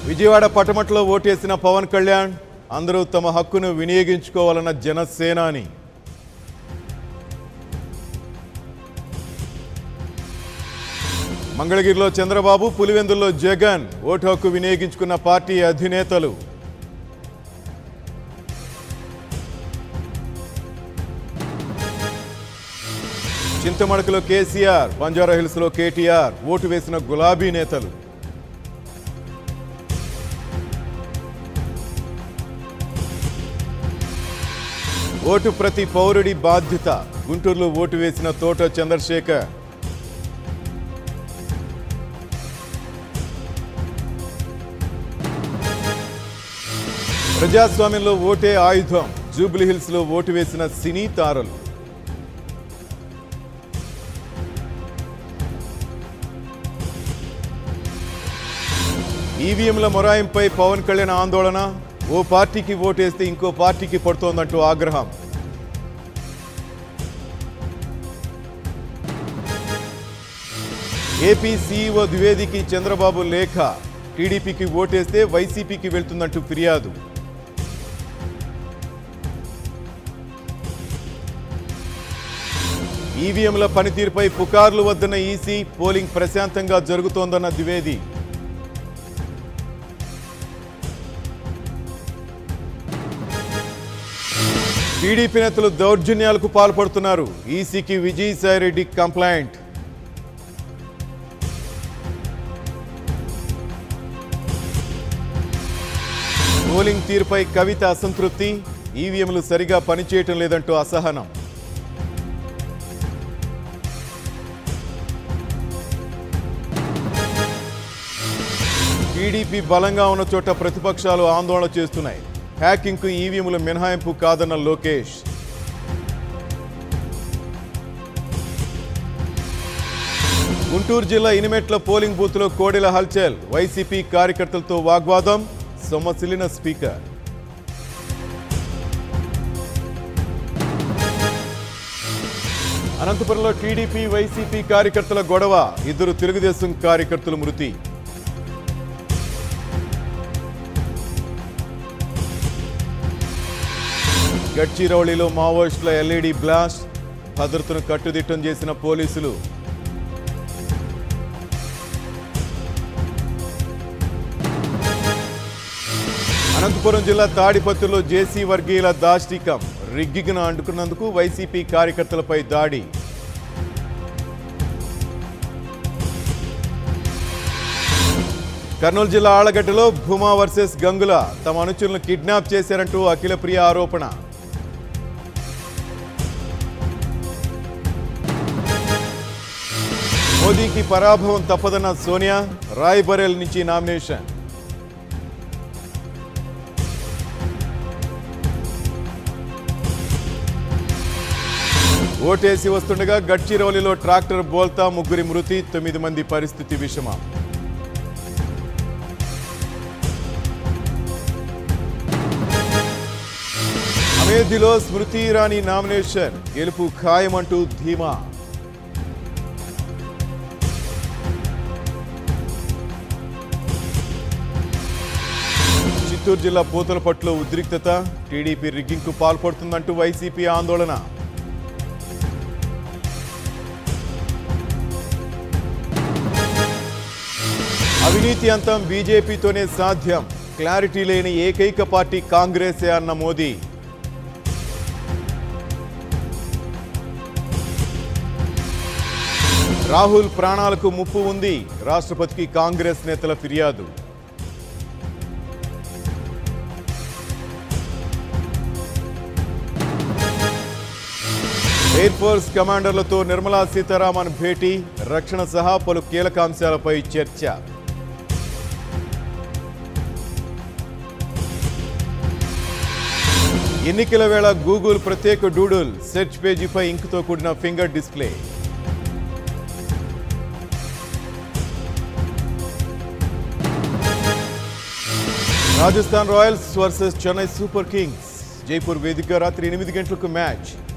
విజయవాడ పటమట్లో ఓటేసిన పవన్ కళ్యాణ్ అందరూ తమ హక్కును వినియోగించుకోవాలన్న జనసేనాని మంగళగిరిలో చంద్రబాబు పులివెందుల్లో జగన్ ఓటు హక్కు వినియోగించుకున్న పార్టీ అధినేతలు చింతమడకలో కేసీఆర్ బంజారాహిల్స్లో కేటీఆర్ ఓటు వేసిన గులాబీ నేతలు ఓటు ప్రతి పౌరుడి బాధ్యత గుంటూరులో ఓటు వేసిన తోట చంద్రశేఖర్ ప్రజాస్వామ్యంలో ఓటే ఆయుధం జూబ్లీహిల్స్ లో ఓటు వేసిన సినీ తారలు ఈవీఎంల మొరాయింపై పవన్ కళ్యాణ్ ఆందోళన ఓ పార్టీకి ఓటేస్తే ఇంకో పార్టీకి పడుతోందంటూ ఆగ్రహం ఏపీ సీఈఓ ద్వివేదికి చంద్రబాబు లేఖ టీడీపీకి ఓటేస్తే వైసీపీకి వెళ్తుందంటూ ఫిర్యాదు ఈవీఎంల పనితీరుపై పుకార్లు వద్దన్న ఈసీ పోలింగ్ ప్రశాంతంగా జరుగుతోందన్న ద్వివేది టీడీపీ నేతలు దౌర్జన్యాలకు పాల్పడుతున్నారు ఈసీకి విజయసాయిరెడ్డి కంప్లైంట్ పోలింగ్ తీరుపై కవిత అసంతృప్తి ఈవీఎంలు సరిగా పనిచేయటం లేదంటూ అసహనం టీడీపీ బలంగా ఉన్న చోట ప్రతిపక్షాలు ఆందోళన చేస్తున్నాయి హ్యాకింగ్కు ఈవీఎంలు మినహాయింపు కాదన్న లోకేష్ గుంటూరు జిల్లా ఇనిమెట్ల పోలింగ్ బూత్లో కోడెల హల్చల్ వైసీపీ కార్యకర్తలతో వాగ్వాదం సొమ్మసిల్లిన స్పీకర్ అనంతపురంలో టీడీపీ వైసీపీ కార్యకర్తల గొడవ ఇద్దరు తెలుగుదేశం కార్యకర్తలు మృతి గడ్చిరౌళిలో మావోయిస్టుల ఎల్ఈడి బ్లాస్ట్ భద్రతను కట్టుదిట్టం చేసిన పోలీసులు అనంతపురం జిల్లా తాడిపత్రిలో జేసీ వర్గీయుల దాష్టికం రిగ్గిగను అంటుకున్నందుకు వైసీపీ కార్యకర్తలపై దాడి కర్నూలు జిల్లా ఆళ్లగడ్డలో భూమా వర్సెస్ గంగుల తమ అనుచరులను కిడ్నాప్ చేశారంటూ అఖిలప్రియ ఆరోపణ మోదీకి పరాభవం తప్పదన్న సోనియా రాయ్బరేల్ నుంచి నామినేషన్ ఓటేసి వస్తుండగా గడ్చిరౌలిలో ట్రాక్టర్ బోల్తా ముగ్గురి మృతి తొమ్మిది మంది పరిస్థితి విషమం అమేధిలో స్మృతి ఇరానీ నామినేషన్ గెలుపు ఖాయమంటూ ధీమా చిత్తూరు జిల్లా పూతలపట్లో ఉద్రిక్తత టీడీపీ రిగ్గింగ్కు పాల్పడుతుందంటూ వైసీపీ ఆందోళన అవినీతి అంతం బీజేపీతోనే సాధ్యం క్లారిటీ లేని ఏకైక పార్టీ కాంగ్రెసే అన్న మోదీ రాహుల్ ప్రాణాలకు ముప్పు ఉంది రాష్ట్రపతికి కాంగ్రెస్ నేతల ఫిర్యాదు ఎయిర్ ఫోర్స్ కమాండర్లతో నిర్మలా సీతారామన్ భేటీ రక్షణ సహా పలు కీలక అంశాలపై చర్చ ఎన్నికల వేళ గూగుల్ ప్రత్యేక డూడుల్ సెర్చ్ పేజీపై ఇంకుతో కూడిన finger display Rajasthan Royals versus Chennai Super Kings Jaipur వేదికగా రాత్రి ఎనిమిది గంటలకు మ్యాచ్